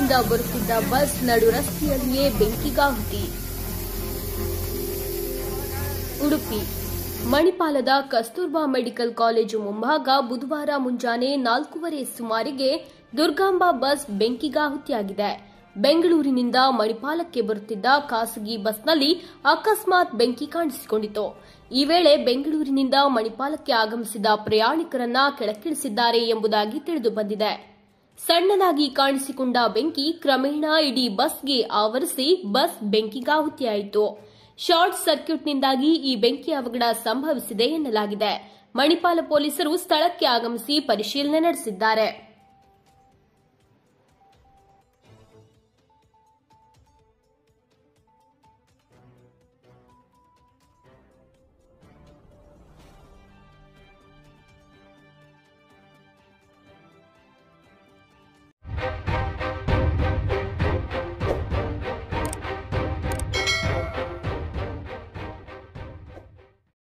ಬೆಂಗಳೂರಿನಿಂದ ಬರುತ್ತಿದ್ದ ಬಸ್ ನಡು ರಸ್ತೆಯಲ್ಲಿಯೇ ಬೆಂಕಿಗಾಹುತಿ ಉಡುಪಿ ಮಣಿಪಾಲದ ಕಸ್ತೂರ್ಬಾ ಮೆಡಿಕಲ್ ಕಾಲೇಜು ಮುಂಭಾಗ ಬುಧವಾರ ಮುಂಜಾನೆ ನಾಲ್ಕೂವರೆ ಸುಮಾರಿಗೆ ದುರ್ಗಾಂಬ ಬಸ್ ಬೆಂಕಿಗಾಹುತಿಯಾಗಿದೆ ಬೆಂಗಳೂರಿನಿಂದ ಮಣಿಪಾಲಕ್ಕೆ ಬರುತ್ತಿದ್ದ ಖಾಸಗಿ ಬಸ್ನಲ್ಲಿ ಅಕಸ್ಮಾತ್ ಬೆಂಕಿ ಕಾಣಿಸಿಕೊಂಡಿತು ಈ ವೇಳೆ ಬೆಂಗಳೂರಿನಿಂದ ಮಣಿಪಾಲಕ್ಕೆ ಆಗಮಿಸಿದ ಪ್ರಯಾಣಿಕರನ್ನ ಕೆಳಕ್ಕಿಳಿಸಿದ್ದಾರೆ ಎಂಬುದಾಗಿ ತಿಳಿದು ಬಂದಿದೆ ಸಣ್ಣದಾಗಿ ಕಾಣಿಸಿಕೊಂಡ ಬೆಂಕಿ ಕ್ರಮೇಣ ಇಡೀ ಬಸ್ಗೆ ಆವರಿಸಿ ಬಸ್ ಬೆಂಕಿಗಾಹುತಿಯಾಯಿತು ಶಾರ್ಟ್ ಸರ್ಕ್ಯೂಟ್ನಿಂದಾಗಿ ಈ ಬೆಂಕಿ ಅವಘಡ ಸಂಭವಿಸಿದೆ ಎನ್ನಲಾಗಿದೆ ಮಣಿಪಾಲ ಪೊಲೀಸರು ಸ್ಥಳಕ್ಕೆ ಆಗಮಿಸಿ ಪರಿಶೀಲನೆ ನಡೆಸಿದ್ದಾರೆ